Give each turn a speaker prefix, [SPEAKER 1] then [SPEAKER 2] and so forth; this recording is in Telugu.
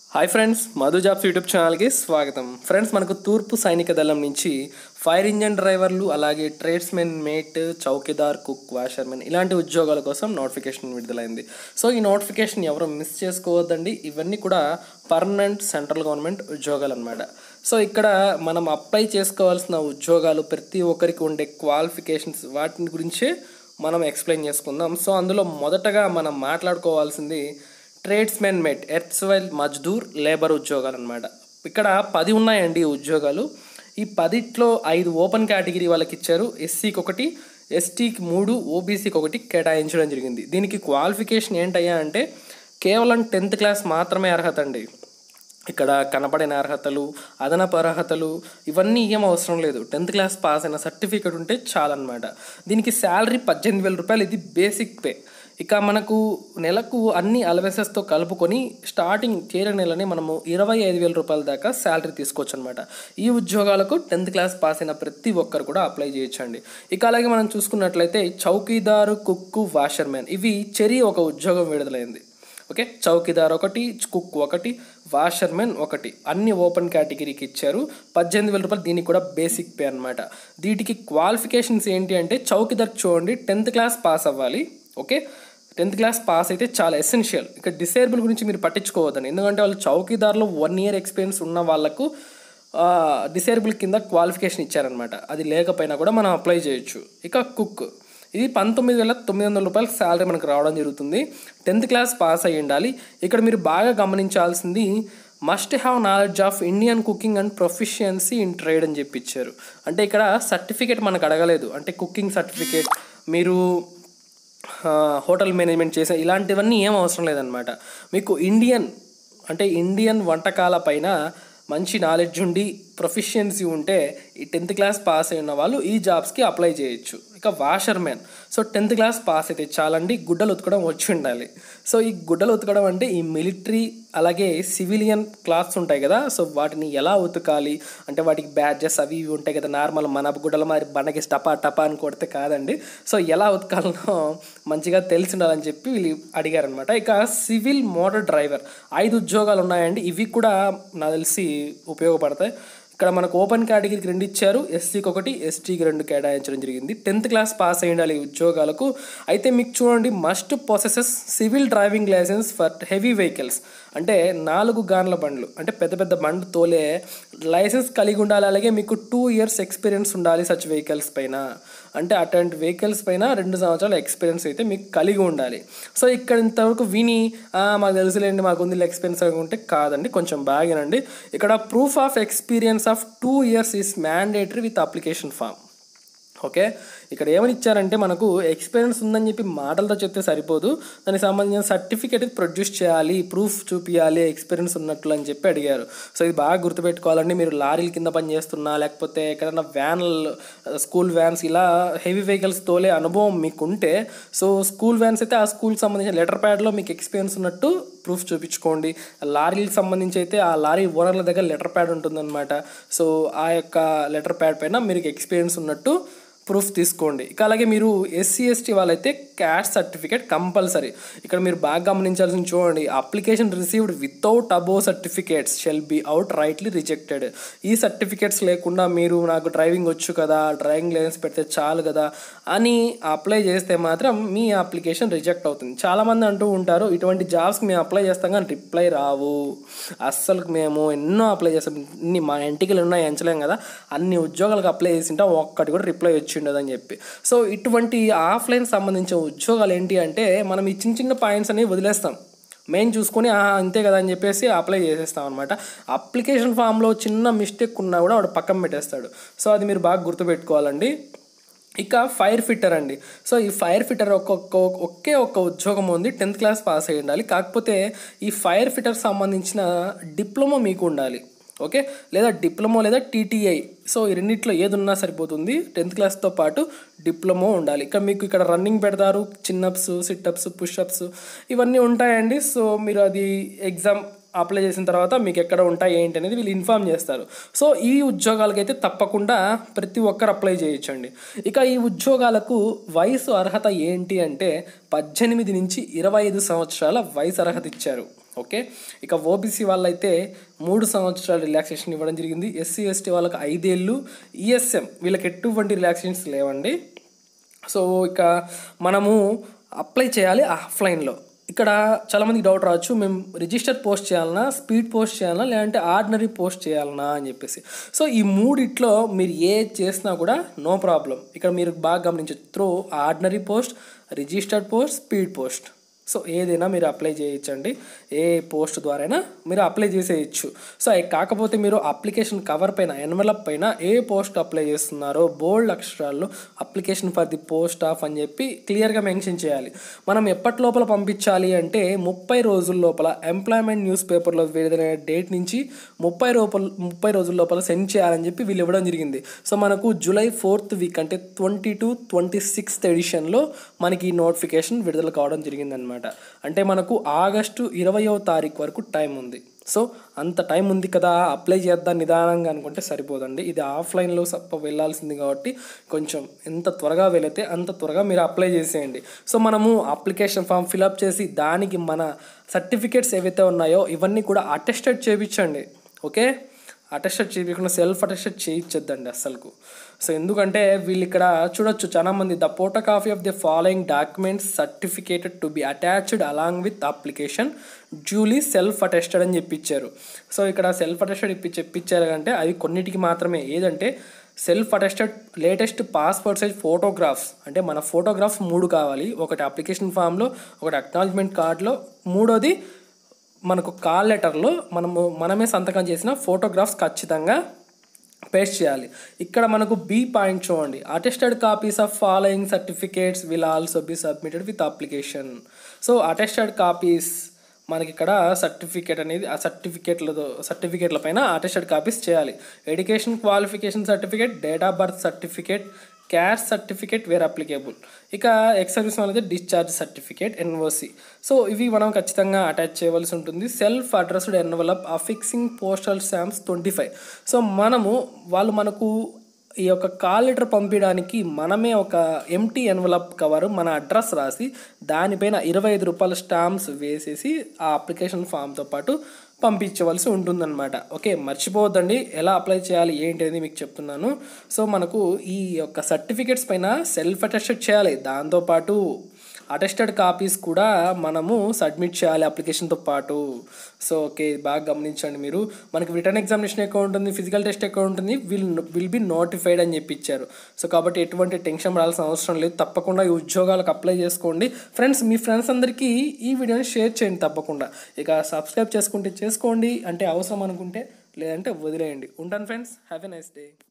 [SPEAKER 1] hi friends Madhu jobs YouTube ఛానల్కి స్వాగతం ఫ్రెండ్స్ మనకు తూర్పు సైనిక దళం నుంచి ఫైర్ ఇంజన్ డ్రైవర్లు అలాగే tradesmen mate chowkidar cook washermen ఇలాంటి ఉద్యోగాల కోసం నోటిఫికేషన్ విడుదలైంది సో ఈ నోటిఫికేషన్ ఎవరు మిస్ చేసుకోవద్దండి ఇవన్నీ కూడా పర్మనెంట్ సెంట్రల్ గవర్నమెంట్ ఉద్యోగాలు అనమాట సో ఇక్కడ మనం అప్లై చేసుకోవాల్సిన ఉద్యోగాలు ప్రతి ఒక్కరికి ఉండే క్వాలిఫికేషన్స్ వాటి గురించే మనం ఎక్స్ప్లెయిన్ చేసుకుందాం సో అందులో మొదటగా మనం మాట్లాడుకోవాల్సింది ట్రేడ్స్మెన్ మెట్ ఎర్త్స్వైల్ మజ్దూర్ లేబర్ ఉద్యోగాలు అనమాట ఇక్కడ పది ఉన్నాయండి ఈ ఉద్యోగాలు ఈ పదిట్లో ఐదు ఓపెన్ కేటగిరీ వాళ్ళకి ఇచ్చారు ఎస్సీకి ఒకటి ఎస్టీకి మూడు ఓబీసీకి ఒకటి కేటాయించడం జరిగింది దీనికి క్వాలిఫికేషన్ ఏంటయ్యా అంటే కేవలం టెన్త్ క్లాస్ మాత్రమే అర్హత అండి ఇక్కడ కనబడిన అర్హతలు అదనపు అర్హతలు ఇవన్నీ ఏం అవసరం లేదు టెన్త్ క్లాస్ పాస్ అయిన సర్టిఫికేట్ ఉంటే చాలన్నమాట దీనికి శాలరీ పద్దెనిమిది వేల రూపాయలు ఇది బేసిక్ పే ఇక మనకు నెలకు అన్ని అలవెసెస్తో కలుపుకొని స్టార్టింగ్ చేరే నెలని మనము ఇరవై ఐదు వేల రూపాయల దాకా శాలరీ తీసుకోవచ్చు అనమాట ఈ ఉద్యోగాలకు టెన్త్ క్లాస్ పాస్ అయిన ప్రతి ఒక్కరు కూడా అప్లై చేయొచ్చండి ఇక అలాగే మనం చూసుకున్నట్లయితే చౌకీదారు కుక్కు వాషర్మెన్ ఇవి చెరి ఒక ఉద్యోగం విడుదలైంది ఓకే చౌకీదార్ ఒకటి కుక్ ఒకటి వాషర్మెన్ ఒకటి అన్ని ఓపెన్ కేటగిరీకి ఇచ్చారు పద్దెనిమిది వేల రూపాయలు దీనికి కూడా బేసిక్ పే అనమాట వీటికి క్వాలిఫికేషన్స్ ఏంటి అంటే చౌకీదార్ చూడండి టెన్త్ క్లాస్ పాస్ అవ్వాలి ఓకే టెన్త్ క్లాస్ పాస్ అయితే చాలా ఎసెన్షియల్ ఇక డిసేబుల్ గురించి మీరు పట్టించుకోవద్దండి ఎందుకంటే వాళ్ళు చౌకీదార్లో వన్ ఇయర్ ఎక్స్పీరియన్స్ ఉన్న వాళ్ళకు డిసేబుల్ కింద క్వాలిఫికేషన్ ఇచ్చారనమాట అది లేకపోయినా కూడా మనం అప్లై చేయొచ్చు ఇక కుక్ ఇది పంతొమ్మిది వేల తొమ్మిది వందల రూపాయల శాలరీ మనకు రావడం జరుగుతుంది టెన్త్ క్లాస్ పాస్ అయ్యి ఉండాలి ఇక్కడ మీరు బాగా గమనించాల్సింది must have knowledge of Indian cooking and proficiency in trade అని చెప్పి ఇచ్చారు అంటే ఇక్కడ సర్టిఫికేట్ మనకు అడగలేదు అంటే కుకింగ్ సర్టిఫికేట్ మీరు హోటల్ మేనేజ్మెంట్ చేసే ఇలాంటివన్నీ ఏం అవసరం లేదనమాట మీకు ఇండియన్ అంటే ఇండియన్ వంటకాల పైన మంచి నాలెడ్జ్ ఉండి ప్రొఫిషియన్సీ ఉంటే ఈ టెన్త్ క్లాస్ పాస్ అయిన వాళ్ళు ఈ జాబ్స్కి అప్లై చేయొచ్చు ఇక washermen so tenth class pass అయితే చాలండి గుడ్డలు ఉతకడం వచ్చి ఉండాలి సో ఈ గుడ్డలు ఉతకడం అంటే ఈ మిలిటరీ అలాగే సివిలియన్ క్లాత్స్ ఉంటాయి కదా సో వాటిని ఎలా ఉతకాలి అంటే వాటికి బ్యాడ్జెస్ అవి ఇవి ఉంటాయి కదా నార్మల్ మన గుడ్డల మరి బండకి టపా టపా అని కొడితే కాదండి సో ఎలా ఉతకాలనో మంచిగా తెలిసి ఉండాలని చెప్పి వీళ్ళు అడిగారనమాట ఇక సివిల్ మోటార్ డ్రైవర్ ఐదు ఉద్యోగాలు ఉన్నాయండి ఇవి కూడా నాకు తెలిసి ఉపయోగపడతాయి ఇక్కడ మనకు ఓపెన్ కేటగిరీకి రెండు ఇచ్చారు ఎస్సీకి ఒకటి ఎస్టీకి రెండు కేటాయించడం జరిగింది టెన్త్ క్లాస్ పాస్ అయి ఉండాలి ఈ ఉద్యోగాలకు అయితే మీకు చూడండి must possess civil driving licence for heavy vehicles అంటే నాలుగు గాన్ల బండ్లు అంటే పెద్ద పెద్ద బండ్లు తోలే లైసెన్స్ కలిగి ఉండాలి అలాగే మీకు టూ ఇయర్స్ ఎక్స్పీరియన్స్ ఉండాలి సచ్ వెహికల్స్ పైన అంటే అటువంటి వెహికల్స్ పైన రెండు సంవత్సరాల ఎక్స్పీరియన్స్ అయితే మీకు కలిగి ఉండాలి సో ఇక్కడ ఇంతవరకు విని మాకు తెలుసులేండి మాకు ఉంది ఎక్స్పీరియన్స్ అనుకుంటే కాదండి కొంచెం బాగానండి ఇక్కడ proof of experience of two years is mandatory with application form okay ఇక్కడ ఏమని ఇచ్చారంటే మనకు ఎక్స్పీరియన్స్ ఉందని చెప్పి మాటలతో చెప్తే సరిపోదు దానికి సంబంధించిన సర్టిఫికేట్ ప్రొడ్యూస్ చేయాలి ప్రూఫ్ చూపించాలి ఎక్స్పీరియన్స్ ఉన్నట్లు అని చెప్పి అడిగారు సో ఇది బాగా గుర్తుపెట్టుకోవాలండి మీరు లారీల కింద పని చేస్తున్నా లేకపోతే ఎక్కడైనా వ్యాన్ స్కూల్ వ్యాన్స్ ఇలా హెవీ వెహికల్స్ తోలే అనుభవం మీకు ఉంటే సో స్కూల్ వ్యాన్స్ అయితే ఆ స్కూల్కి సంబంధించిన లెటర్ ప్యాడ్లో మీకు ఎక్స్పీరియన్స్ ఉన్నట్టు ప్రూఫ్ చూపించుకోండి లారీలకు సంబంధించి అయితే ఆ లారీ ఓనర్ల దగ్గర లెటర్ ప్యాడ్ ఉంటుందన్నమాట సో ఆ యొక్క లెటర్ ప్యాడ్ పైన మీరు ఎక్స్పీరియన్స్ ఉన్నట్టు ప్రూఫ్ తీసుకోండి ఇక అలాగే మీరు ఎస్సీ ఎస్టీ వాళ్ళైతే క్యాస్ట్ సర్టిఫికేట్ కంపల్సరీ ఇక్కడ మీరు బాగా గమనించాల్సింది చూడండి application received without above certificates shall be out rightly rejected ఈ సర్టిఫికేట్స్ లేకుండా మీరు నాకు డ్రైవింగ్ వచ్చు కదా డ్రైవింగ్ లైసెన్స్ పెడితే చాలు కదా అని అప్లై చేస్తే మాత్రం మీ అప్లికేషన్ రిజెక్ట్ అవుతుంది చాలామంది అంటూ ఉంటారు ఇటువంటి జాబ్స్కి మేము అప్లై చేస్తాం కానీ రిప్లై రావు అస్సలు మేము ఎన్నో అప్లై చేస్తాం ఇన్ని మా ఇంటికి ఉన్నాయి ఎంచలేం కదా అన్ని ఉద్యోగాలకు అప్లై చేసి ఉంటాం ఒక్కటి కూడా రిప్లై వచ్చి ఉండదని చెప్పి సో ఇటువంటి ఆఫ్లైన్ సంబంధించిన ఉద్యోగాలు ఏంటి అంటే మనం ఈ చిన్న చిన్న పాయింట్స్ అనేవి వదిలేస్తాం మెయిన్ చూసుకొని అంతే కదా అని చెప్పేసి అప్లై చేసేస్తాం అనమాట అప్లికేషన్ ఫామ్లో చిన్న మిస్టేక్ ఉన్నా కూడా వాడు పక్కన పెట్టేస్తాడు సో అది మీరు బాగా గుర్తుపెట్టుకోవాలండి ఇక ఫైర్ ఫిట్టర్ అండి సో ఈ ఫైర్ ఫిట్టర్ ఒక్కొక్క ఒకే ఒక్క ఉద్యోగం ఉంది టెన్త్ క్లాస్ పాస్ అయ్యి ఉండాలి కాకపోతే ఈ ఫైర్ ఫిట్టర్ సంబంధించిన డిప్లొమా మీకు ఉండాలి ఓకే లేదా డిప్లొమా లేదా టీటీఐ సో ఈ రెండిట్లో ఏది ఉన్నా సరిపోతుంది టెన్త్ క్లాస్తో పాటు డిప్లొమా ఉండాలి ఇక్కడ మీకు ఇక్కడ రన్నింగ్ పెడతారు చిన్నప్స్ సిట్టప్స్ పుషప్స్ ఇవన్నీ ఉంటాయండి సో మీరు అది ఎగ్జామ్ అప్లై చేసిన తర్వాత మీకు ఎక్కడ ఉంటాయి ఏంటి అనేది వీళ్ళు ఇన్ఫామ్ చేస్తారు సో ఈ ఉద్యోగాలకైతే తప్పకుండా ప్రతి ఒక్కరు అప్లై చేయొచ్చండి ఇక ఈ ఉద్యోగాలకు వయసు అర్హత ఏంటి అంటే పద్దెనిమిది నుంచి ఇరవై ఐదు సంవత్సరాల వయసు అర్హత ఇచ్చారు ఓకే ఇక ఓబీసీ వాళ్ళైతే మూడు సంవత్సరాల రిలాక్సేషన్ ఇవ్వడం జరిగింది ఎస్సీ ఎస్టీ వాళ్ళకి ఐదేళ్ళు ఈఎస్ఎం వీళ్ళకి ఎటువంటి రిలాక్సేషన్స్ లేవండి సో ఇక మనము అప్లై చేయాలి ఆఫ్లైన్లో ఇక్కడ చాలామందికి డౌట్ రావచ్చు మేము రిజిస్టర్ పోస్ట్ చేయాలన్నా స్పీడ్ పోస్ట్ చేయాలన్నా లేదంటే ఆర్డినరీ పోస్ట్ చేయాలన్నా అని చెప్పేసి సో ఈ మూడిట్లో మీరు ఏ చేసినా కూడా నో ప్రాబ్లం ఇక్కడ మీరు బాగా గమనించచ్చు through ordinary post registered post speed post so ఏదైనా మీరు అప్లై చేయొచ్చండి ఏ పోస్ట్ ద్వారా మీరు అప్లై చేసేయచ్చు సో అవి కాకపోతే మీరు అప్లికేషన్ కవర్ పైన ఎన్వలప్ పైన ఏ పోస్ట్ అప్లై చేస్తున్నారో బోల్డ్ అక్షరాల్లో application for the post of అని చెప్పి క్లియర్గా మెన్షన్ చేయాలి మనం ఎప్పటి లోపల పంపించాలి అంటే ముప్పై రోజుల లోపల ఎంప్లాయ్మెంట్ న్యూస్ పేపర్లో విడుదలైన డేట్ నుంచి ముప్పై లోపల ముప్పై రోజుల లోపల సెండ్ చేయాలని చెప్పి వీళ్ళు ఇవ్వడం జరిగింది సో మనకు జూలై ఫోర్త్ వీక్ అంటే ట్వంటీ టు ట్వంటీ సిక్స్త్ ఎడిషన్లో మనకి ఈ నోటిఫికేషన్ విడుదల కావడం జరిగిందనమాట అంటే మనకు ఆగస్టు ఇరవయో తారీఖు వరకు టైం ఉంది సో అంత టైం ఉంది కదా అప్లై చేద్దాం నిదానంగా అనుకుంటే సరిపోదండి ఇది ఆఫ్లైన్లో సప్ప వెళ్ళాల్సింది కాబట్టి కొంచెం ఎంత త్వరగా వెళితే అంత త్వరగా మీరు అప్లై చేసేయండి సో మనము అప్లికేషన్ ఫామ్ ఫిలప్ చేసి దానికి మన సర్టిఫికేట్స్ ఏవైతే ఉన్నాయో ఇవన్నీ కూడా అటెస్టెడ్ చేయించండి ఓకే అటెస్టెడ్ చేయకుండా సెల్ఫ్ అటెస్టెడ్ చేయించొద్దండి అస్సలకు సో ఎందుకంటే వీళ్ళు ఇక్కడ చూడొచ్చు చాలా మంది the photo copy of the following documents certificated to be attached along with application duly self attested అని చెప్పించారు సో ఇక్కడ సెల్ఫ్ అటెస్టెడ్ ఇప్పి చెప్పించారు అంటే అవి కొన్నిటికి మాత్రమే ఏదంటే self attested latest passport size photographs అంటే మన ఫోటోగ్రాఫ్స్ మూడు కావాలి ఒకటి అప్లికేషన్ ఫామ్లో ఒకటి అక్నాలజ్మెంట్ కార్డ్లో మూడోది మనకు కాల్ లెటర్లో మనము మనమే సంతకం చేసిన ఫోటోగ్రాఫ్స్ ఖచ్చితంగా పేస్ట్ చేయాలి ఇక్కడ మనకు బి పాయింట్ చూడండి attested copies of following certificates will also be submitted with application so attested copies మనకి ఇక్కడ సర్టిఫికేట్ అనేది ఆ సర్టిఫికేట్లతో సర్టిఫికేట్ల పైన అటెస్టెడ్ కాపీస్ చేయాలి education qualification certificate date of birth certificate caste certificate where applicable ఇక ఎక్స్ సర్వీస్ అనేది డిశ్చార్జ్ సర్టిఫికేట్ ఎన్ఓసి సో ఇవి మనం ఖచ్చితంగా అటాచ్ చేయవలసి ఉంటుంది self addressed envelope affixing postal stamps twenty five so మనము వాళ్ళు మనకు ఈ యొక్క కాల్ లెటర్ పంపించడానికి మనమే ఒక ఎంటీ ఎన్వలప్ కవర్ మన అడ్రస్ రాసి దానిపైన ఇరవై ఐదు రూపాయల స్టాంప్స్ వేసేసి ఆ అప్లికేషన్ ఫామ్తో పాటు పంపించవలసి ఉంటుందన్నమాట ఓకే మర్చిపోవద్దండి ఎలా అప్లై చేయాలి ఏంటి అనేది మీకు చెప్తున్నాను సో మనకు ఈ యొక్క సర్టిఫికేట్స్ పైన సెల్ఫ్ అటెస్టెడ్ చేయాలి దాంతోపాటు అటెస్టెడ్ కాపీస్ కూడా మనము సబ్మిట్ చేయాలి అప్లికేషన్తో పాటు సో ఓకే బాగా గమనించండి మీరు మనకి రిటర్న్ ఎగ్జామినేషన్ ఎక్కువ ఉంటుంది ఫిజికల్ టెస్ట్ ఎక్కువ ఉంటుంది విల్ విల్ బి నోటిఫైడ్ అని చెప్పి ఇచ్చారు సో కాబట్టి ఎటువంటి టెన్షన్ పడాల్సిన అవసరం లేదు తప్పకుండా ఈ ఉద్యోగాలకు అప్లై చేసుకోండి ఫ్రెండ్స్ మీ ఫ్రెండ్స్ అందరికీ ఈ వీడియోని షేర్ చేయండి తప్పకుండా ఇక సబ్స్క్రైబ్ చేసుకుంటే చేసుకోండి అంటే అవసరం అనుకుంటే లేదంటే వదిలేయండి ఉంటాను friends have a nice day